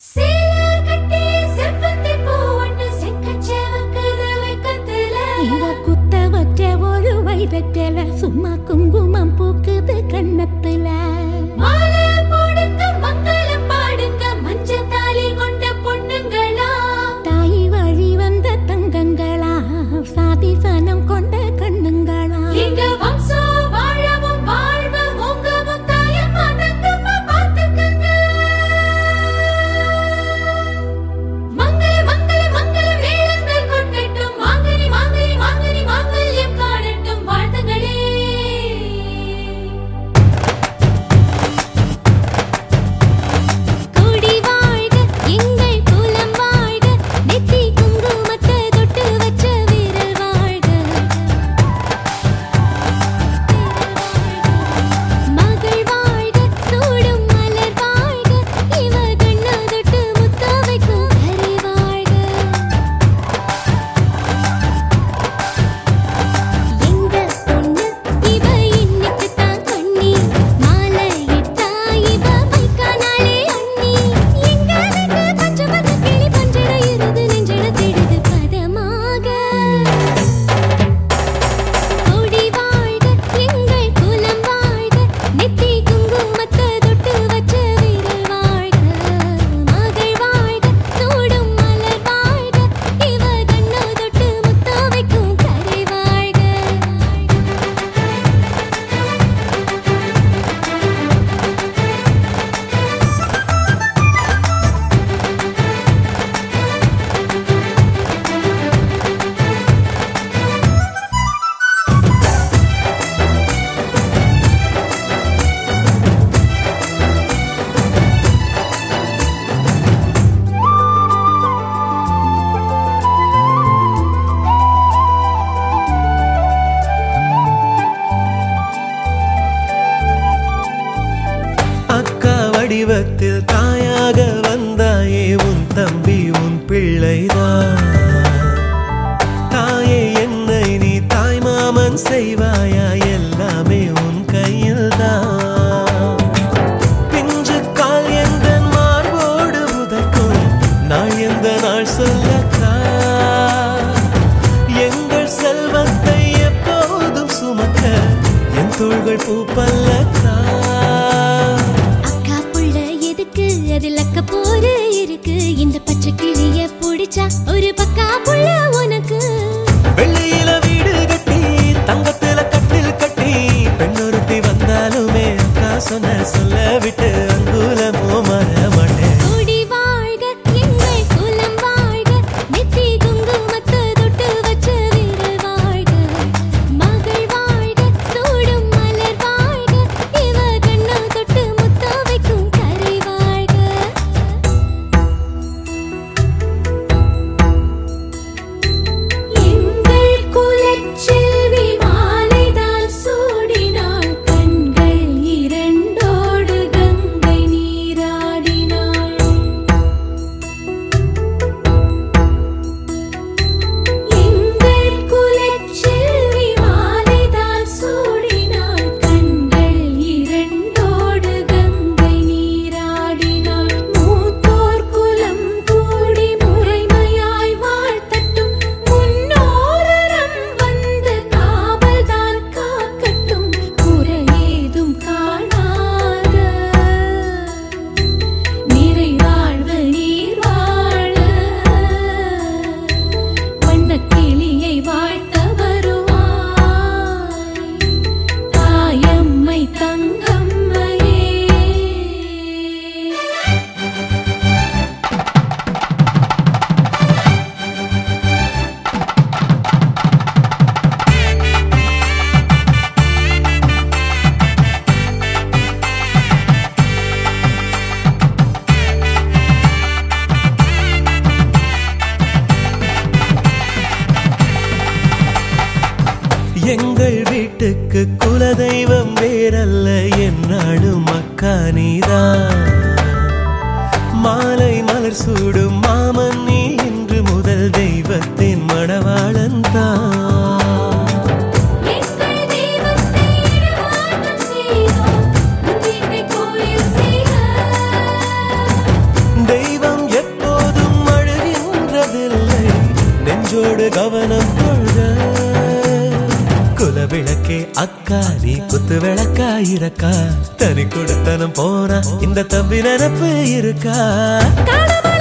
Seller கட்டி செவ்வந்தி பூ ஒண்ணு செக்கச் செவக்குது வெக்கத்துல. இவ குத்த வச்ச ஒரு வைரத்தல சும்மா குங்குமம் பூக்குது கண்ணத்துல மாலை போடுங்க, மங்களம் பாடுங்க, மஞ்சள் தாலி கொண்ட பொண்ணுங்களா. தாய் வழி வந்த தங்கங்களா சாதி சனம் கொண்ட கண்ணுங்களா எங்க வம்சம் வாழவும் வாழ்வு ஓங்கவும் தாயம்மா தங்கம்மா பார்த்துக்கங்க. மங்கள மங்கள மங்கள மேளங்கள் கொட்டட்டும் மாங்கனி மாங்கனி மாங்கனி மாங்கல்யம் காணட்டும் வாழ்த்துங்களே கொடி வாழ்க எங்கள் குலம் வாழ்க நெத்தி குங்குமத்தை தொட்டு வச்ச வீரல் வாழ்க மகள் வாழ்க சூடும் மலர் வாழ்க இவ கண்ணா தொட்டு முத்த வைக்கும் கரை வாழ்க எங்க பொண்ணு இவ இன்னைக்கு தான் கண்ணி மாலை இட்டா இவ வைக்கானாலே அண்ணி எங்க வீட்டு பச்சை மத கிளி பஞ்சட இருது நெஞ்சட திடுது பதமாக கொடி வாழ்க எங்கள் குலம் வாழ்க நெத்தி குங்குமத்தை தொட்டு வச்ச வீரல் வாழ்க மகள் வாழ்க சூடும் மலர் வாழ்க இவ கண்ணா தொட்டு முத்த வைக்கும் கரை வாழ்க அக்கா வடிவத்தில் தாயாக வந்தாயே உன் தம்பி உன் பிள்ளைதான் தாயே என்னை நீ தாய் மாமன் செய்வாயா எல்லாமே உன் கையில்தான் பிஞ்சு கால் எந்த மார்போடு உதைக்கும் நாள் எந்த நாள் சொல்லக்கா எங்கள் செல்வத்தை எப்போதும் சுமக்க என் தோள்கள் பூப்பல்லக்கா அக்கா புள்ள எதுக்கு அதில் அக்க போற இருக்கு இந்த பச்சை கிளிய புடிச்சா ஒரு பக்கா புள்ள உனக்கு வெள்ளியில வீடு கட்டி தங்கத்துல கட்டில் கட்டி பெண்ணொருத்தி வந்தாலுமே அக்கா சொன்ன சொல்ல விட்டு அங்குலமோ மற மாட்டேன் கொடி வாழ்க எங்கள் குலம் வாழ்க நெத்தி குங்குமத்தை தொட்டு வச்ச வீரல் வாழ்க மகள் வாழ்க சூடும் மலர் வாழ்க இவ கண்ணா தொட்டு முத்த வைக்கும் கரை வாழ்க எங்கள் குலச்செல்வி மாலைதான் சூடினாள் கண்கள் இரண்டோடு கங்கை நீராடினாள் எங்கள் குலச்செல்வி மாலைதான் சூடினாள் கண்கள் இரண்டோடு கங்கை நீராடினாள் மூத்தோர் குலம் கூடி முறைமையாய் வாழ்த்தட்டும் முன்னோரம் வந்து காவல்தான் காக்கட்டும் குறையேதும் காணாத நிறைவாழ்வு நீர் வாழ வண்ணக் கிளியை வாழ்த்த வருவாய் தாயம்மை தங்கம்மையே எங்கள் வீட்டுக்கு குலதெய்வம் வேறல்ல என்னாலும் அக்கா நீதான் மாலை மலர் சூடும் மாமன் நீ இன்று முதல் தெய்வத்தின் மணவாளன் தான் எங்கள் தெய்வத்தை இடமாற்றம் செய்தோம் உன் வீட்டை கோயில் செய்க தெய்வம் நெஞ்சோடு கவனம் கொள்க குலவிளக்கே அக்கா நீ குத்து விளக்கா இருக்கா தனி கொடுத்தனம் போனா இந்த தம்பி நினப்பு இருக்கா காணவா